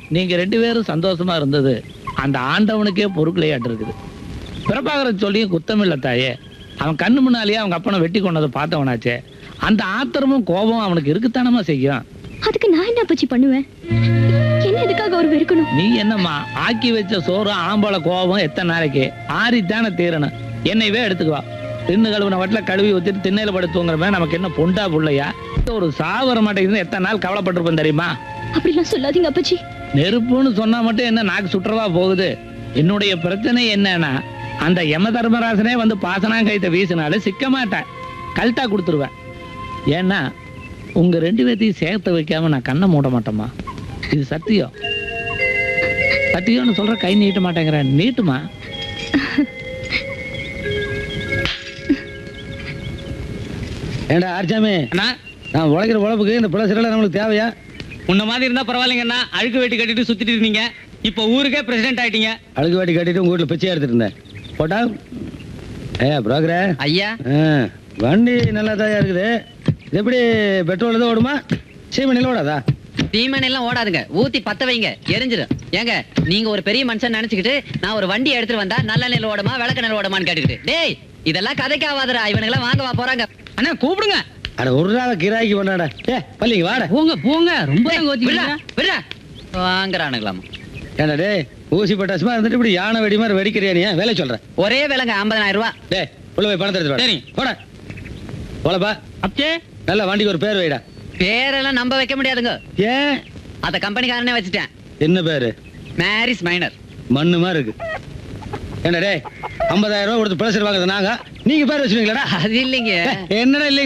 நீங்க ரெண்டு பேரும் சந்தோஷமா இருந்தது அந்த ஆண்டவனுக்கே பொருட்களையாட்டு இருக்குது பிரபாகர சொல்லியும் குத்தமில்ல தாயே அவன் கண்ணு முன்னாலேயே அவங்க அப்பனை வெட்டி கொண்டதை பார்த்தவனாச்சே அந்த ஆத்திரமும் கோபம் அவனுக்கு இருக்குத்தானமா செய்யும் அதுக்கு நான் என்ன அப்பச்சி பண்ணுவேன் என்ன எதுக்காக அவர் வெறுக்கணும் நீ என்னம்மா ஆக்கி வச்ச சோறு ஆம்பளை கோபம் எத்தனை நாளைக்கு ஆறித்தானே தீரணும் என்னையவே எடுத்துக்குவா தின்னு கழுவுன வட்டில கழுவி ஊத்திட்டு திண்ணையில படுத்துங்கிறவன் நமக்கு என்ன பொண்டா புள்ளையா ஒரு சாவர மாட்டேங்குதுன்னு எத்தனை நாள் கவலைப்பட்டிருப்பேன் தெரியுமா அப்படிலாம் சொல்லாதீங்க அப்பச்சி நெருப்புன்னு சொன்னா மட்டும் என்ன நாக்கு சுற்றவா போகுது என்னுடைய பிரச்சனை என்னன்னா அந்த யம தர்மராசனே வந்து பாசனாங்கைத்த வீசினாலும் சிக்க மாட்டேன் கல்ட்டா கொடுத்துருவேன் ஏன்னா உங்க ரெண்டு பேர்த்தையும் சேர்த்து வைக்காம நான் கண்ணை மூட மாட்டேம்மா இது சத்தியம் சத்தியம்னு சொல்ற கை நீட்ட மாட்டேங்கிறேன் நீட்டுமா ஏண்டா ஆர்ச்சாமி அண்ணா நான் உழைக்கிற உழைப்புக்கு இந்த பிளஸ் நம்மளுக்கு தேவையா உன்ன மாதிரி இருந்தா பரவாயில்லைங்கண்ணா அழுக்கு வெட்டி கட்டிட்டு சுத்திட்டு இருந்தீங்க இப்போ ஊருக்கே பிரசிடென்ட் ஆயிட்டீங்க அழுகு வாட்டி கட்டிட்டு உங்க வீட்டில் பிச்சை எடுத்துட்டு இருந்தேன் போட்டா ஏ புரோக்கரே ஐயா ஆ, வண்டி நல்லா தான் இருக்குது இது எப்படி பெட்ரோல் தான் ஓடுமா சீமனில ஓடாதா தீமன் எல்லாம் ஓடாதுங்க ஊத்தி பத்த வைங்க எரிஞ்சிடும் ஏங்க நீங்க ஒரு பெரிய மனுஷன் நினைச்சுக்கிட்டு நான் ஒரு வண்டி எடுத்துட்டு வந்தா நல்ல நெல் ஓடுமா விளக்க நெல் ஓடுமான்னு கேட்டுக்கிட்டு டேய் இதெல்லாம் கதைக்கு ஆகாதடா இவனுங்க வாங்க வா போறாங்க அண்ணா கூப்பிடுங்க அட ஒரு நாள் கிராய்க்கு பண்ணாடா ஏ பள்ளிங்க வாடா போங்க போங்க ரொம்ப விடுடா, விடுடா. வாங்குறானுங்களாம் ஏண்டா டேய் ஊசி பட்டாசுமா இருந்துட்டு இப்படி யானை வெடி மாதிரி வெடிக்கிறியா நீ வேலை சொல்றேன் ஒரே விலங்க ஐம்பதாயிரம் ரூபாய் டேய் உள்ள போய் பணத்தை எடுத்து சரி. போடா போலப்பா அப்பே நல்ல வண்டிக்கு ஒரு பேர் வைடா பேரெல்லாம் நம்ப வைக்க முடியாதுங்க ஏன் அத கம்பெனிக்காரனே வச்சுட்டேன் என்ன பேரு மேரிஸ் மைனர் மண்ணு மாதிரி இருக்கு என்ன டேய் ஐம்பதாயிரம் ரூபாய் கொடுத்து பிளஸ் வாங்குறது நாங்க நீங்க பேர் வச்சுருவீங்களாடா அது இல்லைங்க என்னடா இல்லை